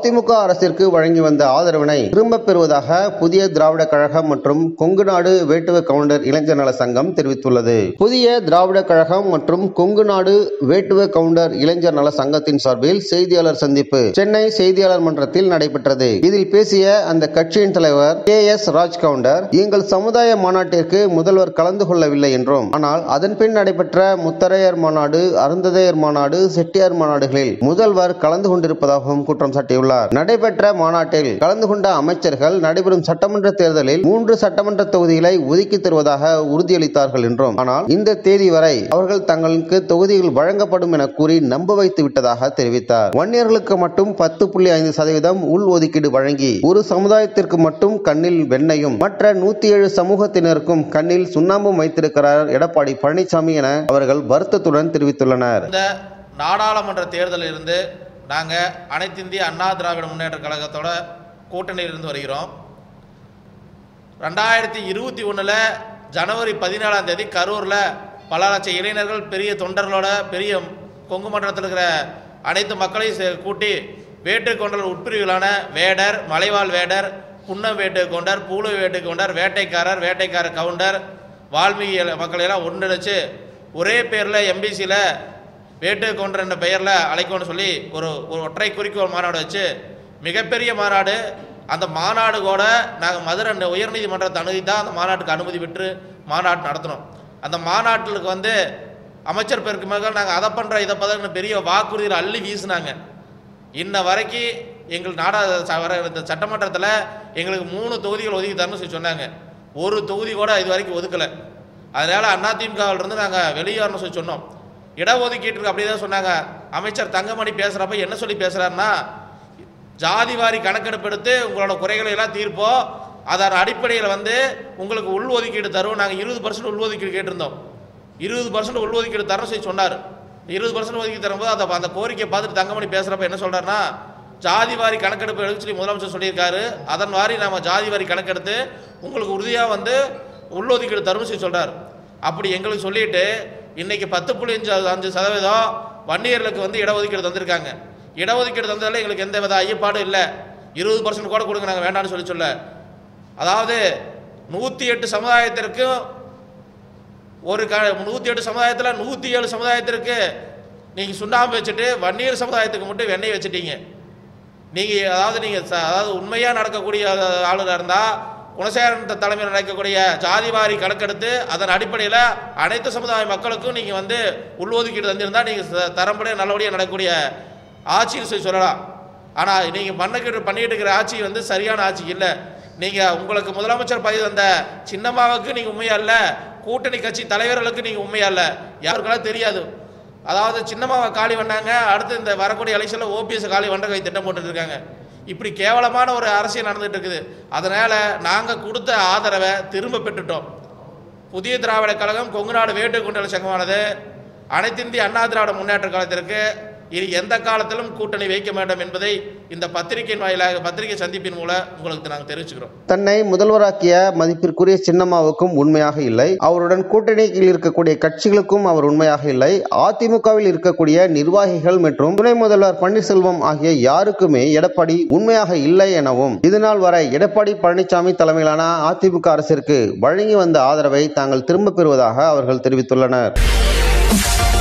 அதிமுக அரசிற்கு வழங்கி வந்த ஆதரவினை திரும்பப் பெறுவதாக புதிய திராவிட கழகம் மற்றும் கொங்கு நாடு வேட்டுவ கவுண்டர் இளைஞர் நல சங்கம் தெரிவித்துள்ளது புதிய திராவிட கழகம் மற்றும் கொங்கு நாடு வேட்டுவ கவுண்டர் இளைஞர் நல சங்கத்தின் சார்பில் செய்தியாளர் சந்திப்பு சென்னை செய்தியாளர் மன்றத்தில் நடைபெற்றது இதில் பேசிய அந்த கட்சியின் தலைவர் கே எஸ் ராஜ் கவுண்டர் எங்கள் சமுதாய மாநாட்டிற்கு முதல்வர் கலந்து கொள்ளவில்லை என்றும் ஆனால் அதன் பின் நடைபெற்ற முத்தரையர் மாநாடு அருந்ததையர் மாநாடு செட்டியார் மாநாடுகளில் முதல்வர் கலந்து கொண்டிருப்பதாகவும் குற்றம் சாட்டியுள்ளார் நடைபெற்ற மாநாட்டில் கலந்து கொண்ட அமைச்சர்கள் நடைபெறும் சட்டமன்ற தேர்தலில் மூன்று சட்டமன்ற தொகுதிகளை ஒதுக்கி தருவதாக உறுதியளித்தார்கள் என்றும் ஆனால் இந்த தேதி வரை அவர்கள் தங்களுக்கு தொகுதிகள் வழங்கப்படும் என கூறி நம்ப வைத்து விட்டதாக தெரிவித்தார் வன்னியர்களுக்கு மட்டும் பத்து புள்ளி ஐந்து சதவீதம் உள் ஒதுக்கீடு வழங்கி ஒரு சமுதாயத்திற்கு மட்டும் கண்ணில் வெண்ணையும் மற்ற நூத்தி ஏழு சமூகத்தினருக்கும் கண்ணில் சுண்ணாம்பும் வைத்திருக்கிறார் எடப்பாடி பழனிசாமி என அவர்கள் வருத்தத்துடன் தெரிவித்துள்ளனர் இந்த நாடாளுமன்ற தேர்தலில் இருந்து நாங்கள் அனைத்து இந்திய அண்ணா திராவிட முன்னேற்ற கழகத்தோட கூட்டணியில் இருந்து வருகிறோம் ரெண்டாயிரத்தி இருபத்தி ஒன்றில் ஜனவரி பதினேழாம் தேதி கரூரில் பல லட்சம் இளைஞர்கள் பெரிய தொண்டர்களோட பெரிய கொங்கு மண்டலத்தில் இருக்கிற அனைத்து மக்களையும் சே- கூட்டி வேட்டு கொண்டல் உட்பிரிவுகளான வேடர் மலைவாழ் வேடர் புன்ன வேட்டு கொண்டர் பூலு வேட்டு கொண்டர் வேட்டைக்காரர் வேட்டைக்கார கவுண்டர் வால்மீகி எல- மக்களையெல்லாம் ஒன்றிணைச்சு ஒரே பேரில் எம்பிசியில் வேட்டு கொண்டர் என்ற பெயரில் அழைக்கணும்னு சொல்லி ஒரு ஒரு ஒற்றை குறிக்கோள் மாநாடு வச்சு மிகப்பெரிய மாநாடு அந்த மாநாடு கூட நாங்கள் மதுரை ந- உயர்நீதிமன்றத்தை அணுகி தான் அந்த மாநாட்டுக்கு அனுமதி பெற்று மாநாடு நடத்தினோம் அந்த மாநாட்டுக்கு வந்து அமைச்சர் பெருக்குமகள் நாங்கள் அதை பண்ணுறோம் இதை பண்ணுற பெரிய வாக்குறுதியில் அள்ளி வீசினாங்க இன்ன வரைக்கும் எங்கள் நாடா ச- வர இந்த சட்டமன்றத்தில் எங்களுக்கு மூணு தொகுதிகள் ஒதுக்கி தரணும்னு சொல்லி சொன்னாங்க ஒரு தொகுதி கூட இது வரைக்கும் ஒதுக்கலை அதனால் அதிமுகவில் இருந்து நாங்கள் வெளியேறணும்னு சொல்லி சொன்னோம் இடஒதுக்கீட்டுக்கு அப்படி தான் சொன்னாங்க அமைச்சர் தங்கமணி பேசுகிறப்ப என்ன சொல்லி பேசுகிறாருன்னா ஜாதிவாரி கணக்கெடுப்பு எடுத்து உங்களோட குறைகளை எல்லாம் தீர்ப்போம் அதன் அடிப்படையில் வந்து உங்களுக்கு உள் ஒதுக்கீடு தருவோம் நாங்கள் இருபது பர்சன்ட் உள் ஒதுக்கீடு கேட்டிருந்தோம் இருபது பர்சன்ட் உள் ஒதுக்கீடு தர சொல்லி சொன்னார் இருபது பர்சன்ட் ஒதுக்கி தரும்போது அந்த அந்த கோரிக்கையை பார்த்துட்டு தங்கமணி பேசுகிறப்ப என்ன சொல்கிறாருன்னா ஜாதி வாரி கணக்கெடுப்பு எடுக்க சொல்லி முதலமைச்சர் சொல்லியிருக்காரு அதன் வாரி நாம ஜாதி வாரி கணக்கெடுத்து உங்களுக்கு உறுதியாக வந்து உள்ளொதுக்கீடு தரும்னு சொல்லி சொல்கிறார் அப்படி எங்களுக்கு சொல்லிட்டு இன்னைக்கு பத்து புள்ளி அஞ்சு அஞ்சு சதவீதம் வன்னியர்களுக்கு வந்து இடஒதுக்கீடு தந்திருக்காங்க இடஒதுக்கீடு தந்ததில் எங்களுக்கு எந்த வித ஐயப்பாடும் இல்லை இருபது பர்சன்ட் கூட கொடுங்க நாங்கள் வேண்டாம்னு சொல்லி சொல்ல அதாவது நூற்றி எட்டு சமுதாயத்திற்கும் ஒரு க நூற்றி எட்டு சமுதாயத்தில் நூற்றி ஏழு சமுதாயத்திற்கு நீங்கள் சுண்ணாம்பு வச்சுட்டு வன்னியர் சமுதாயத்துக்கு மட்டும் வெண்ணெய் வச்சுட்டீங்க நீங்கள் அதாவது நீங்கள் அதாவது உண்மையாக நடக்கக்கூடிய ஆளுநர் இருந்தால் குணசேகரன் தலைமையில் நடக்கக்கூடிய ஜாதிவாரி கணக்கெடுத்து அதன் அடிப்படையில் அனைத்து சமுதாய மக்களுக்கும் நீங்கள் வந்து உள்ஒதுக்கீடு தந்திருந்தால் நீங்கள் தரம்படியாக நல்லபடியாக நடக்கக்கூடிய ஆட்சின்னு சொல்லி சொல்லலாம் ஆனால் நீங்கள் பண்ணக்கிட்டு பண்ணிட்டு இருக்கிற ஆட்சி வந்து சரியான ஆட்சி இல்லை நீங்கள் உங்களுக்கு முதலமைச்சர் பதவி தந்த சின்னம்மாவுக்கு நீங்கள் உண்மையா இல்லை கூட்டணி கட்சி தலைவர்களுக்கு நீங்கள் உண்மையா இல்லை யாருக்கெல்லாம் தெரியாது அதாவது சின்னம்மாவை காலி பண்ணாங்க அடுத்து இந்த வரக்கூடிய எலெக்ஷனில் ஓபிஎஸ் காலி பண்ணுறதை திட்டம் போட்டுட்டு இருக்காங்க இப்படி கேவலமான ஒரு அரசியல் நடந்துட்டு இருக்குது அதனால் நாங்கள் கொடுத்த ஆதரவை திரும்ப பெற்றுட்டோம் புதிய திராவிட கழகம் கொங்கு நாடு வேட்டு குண்டல சங்கமானது அனைத்து இந்திய அண்ணா திராவிட முன்னேற்ற கழகத்திற்கு இனி எந்த காலத்திலும் கூட்டணி வைக்க வேண்டும் என்பதை இந்த பத்திரிகையின் வாயிலாக பத்திரிகை சந்திப்பின் மூலம் உங்களுக்கு நாங்கள் தெரிவிச்சுக்கிறோம் தன்னை முதல்வராக்கிய மதிப்பிற்குரிய சின்னம்மாவுக்கும் உண்மையாக இல்லை அவருடன் கூட்டணியில் இருக்கக்கூடிய கட்சிகளுக்கும் அவர் உண்மையாக இல்லை அதிமுகவில் இருக்கக்கூடிய நிர்வாகிகள் மற்றும் துணை முதல்வர் பன்னீர்செல்வம் ஆகிய யாருக்குமே எடப்பாடி உண்மையாக இல்லை எனவும் இதுநாள் வரை எடப்பாடி பழனிசாமி தலைமையிலான அதிமுக அரசிற்கு வழங்கி வந்த ஆதரவை தாங்கள் திரும்பப் பெறுவதாக அவர்கள் தெரிவித்துள்ளனர்